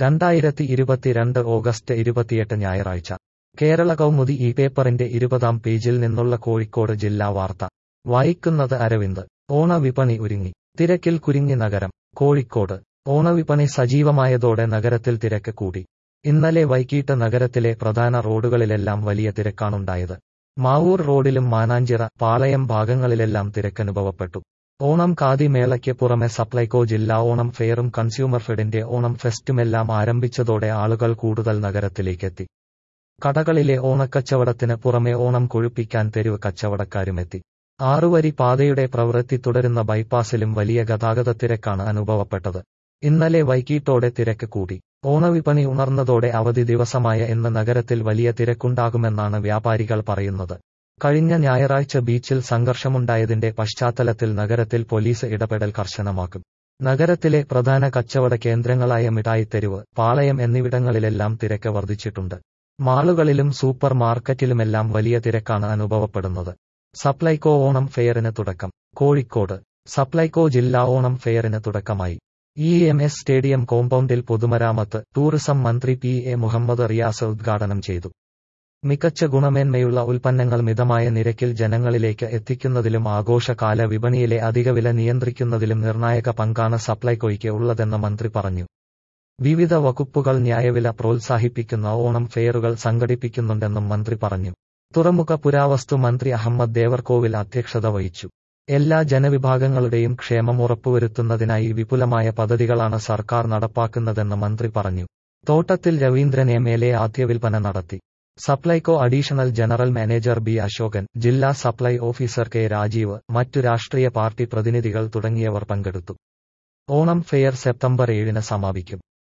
രണ്ടായിരത്തി ഇരുപത്തിരണ്ട് ഓഗസ്റ്റ് ഇരുപത്തിയെട്ട് ഞായറാഴ്ച കേരള കൗമുദി ഈ പേപ്പറിന്റെ ഇരുപതാം പേജിൽ നിന്നുള്ള കോഴിക്കോട് ജില്ലാ വാർത്ത വായിക്കുന്നത് അരവിന്ദ് ഓണവിപണി ഒരുങ്ങി തിരക്കിൽ കുരുങ്ങി നഗരം കോഴിക്കോട് ഓണവിപണി സജീവമായതോടെ നഗരത്തിൽ തിരക്ക് കൂടി ഇന്നലെ വൈകിട്ട് നഗരത്തിലെ പ്രധാന റോഡുകളിലെല്ലാം വലിയ തിരക്കാണുണ്ടായത് മാവൂർ റോഡിലും മാനാഞ്ചിറ പാളയം ഭാഗങ്ങളിലെല്ലാം തിരക്കനുഭവപ്പെട്ടു ഓണം ഖാദി മേളയ്ക്ക് പുറമെ സപ്ലൈകോ ജില്ലാ ഓണം ഫെയറും കൺസ്യൂമർ ഫെഡിന്റെ ഓണം ഫെസ്റ്റുമെല്ലാം ആരംഭിച്ചതോടെ ആളുകൾ കൂടുതൽ നഗരത്തിലേക്കെത്തി കടകളിലെ ഓണക്കച്ചവടത്തിന് പുറമെ ഓണം കൊഴുപ്പിക്കാൻ തെരുവ് കച്ചവടക്കാരുമെത്തി ആറുവരി പാതയുടെ പ്രവൃത്തി തുടരുന്ന ബൈപ്പാസിലും വലിയ ഗതാഗതത്തിരക്കാണ് അനുഭവപ്പെട്ടത് ഇന്നലെ വൈകിട്ടോടെ തിരക്ക് കൂടി ഓണവിപണി ഉണർന്നതോടെ അവധി ദിവസമായ ഇന്ന് നഗരത്തിൽ വലിയ തിരക്കുണ്ടാകുമെന്നാണ് വ്യാപാരികൾ പറയുന്നത് കഴിഞ്ഞ ഞായറാഴ്ച ബീച്ചിൽ സംഘർഷമുണ്ടായതിന്റെ പശ്ചാത്തലത്തിൽ നഗരത്തിൽ പോലീസ് ഇടപെടൽ കർശനമാക്കും നഗരത്തിലെ പ്രധാന കച്ചവട കേന്ദ്രങ്ങളായ മിഠായിത്തെരുവ് പാളയം എന്നിവിടങ്ങളിലെല്ലാം തിരക്ക് വർദ്ധിച്ചിട്ടുണ്ട് മാളുകളിലും സൂപ്പർ മാർക്കറ്റിലുമെല്ലാം വലിയ തിരക്കാണ് അനുഭവപ്പെടുന്നത് സപ്ലൈകോ ഓണം ഫെയറിന് തുടക്കം കോഴിക്കോട് സപ്ലൈകോ ജില്ലാ ഓണം ഫെയറിന് തുടക്കമായി ഇ എം എസ് സ്റ്റേഡിയം കോമ്പൗണ്ടിൽ പൊതുമരാമത്ത് ടൂറിസം മന്ത്രി പി എ മുഹമ്മദ് റിയാസ് ഉദ്ഘാടനം ചെയ്തു മികച്ച ഗുണമേന്മയുള്ള ഉൽപ്പന്നങ്ങൾ മിതമായ നിരക്കിൽ ജനങ്ങളിലേക്ക് എത്തിക്കുന്നതിലും ആഘോഷകാല വിപണിയിലെ അധികവില നിയന്ത്രിക്കുന്നതിലും നിർണായക പങ്കാണ് സപ്ലൈകോയ്ക്ക് ഉള്ളതെന്ന് മന്ത്രി പറഞ്ഞു വിവിധ വകുപ്പുകൾ ന്യായവില പ്രോത്സാഹിപ്പിക്കുന്ന ഓണം ഫെയറുകൾ സംഘടിപ്പിക്കുന്നുണ്ടെന്നും മന്ത്രി പറഞ്ഞു തുറമുഖ പുരാവസ്തു മന്ത്രി അഹമ്മദ് ദേവർകോവിൽ അധ്യക്ഷത വഹിച്ചു എല്ലാ ജനവിഭാഗങ്ങളുടെയും ക്ഷേമം ഉറപ്പുവരുത്തുന്നതിനായി വിപുലമായ പദ്ധതികളാണ് സർക്കാർ നടപ്പാക്കുന്നതെന്ന് മന്ത്രി പറഞ്ഞു തോട്ടത്തിൽ രവീന്ദ്രൻ എം എൽ എ ആദ്യ വിൽപ്പന നടത്തി Supplyco additional general manager B Ashokan ജില്ലാ സപ്ലൈ ഓഫീസർ കെ രാജീവ് മറ്റു രാഷ്ട്രീയ പാർട്ടി പ്രതിനിധികൾ തുടങ്ങിയവർ പങ്കെടുത്തു ഓണം ഫെയർ സെപ്റ്റംബർ ഏഴിന് സമാപിക്കും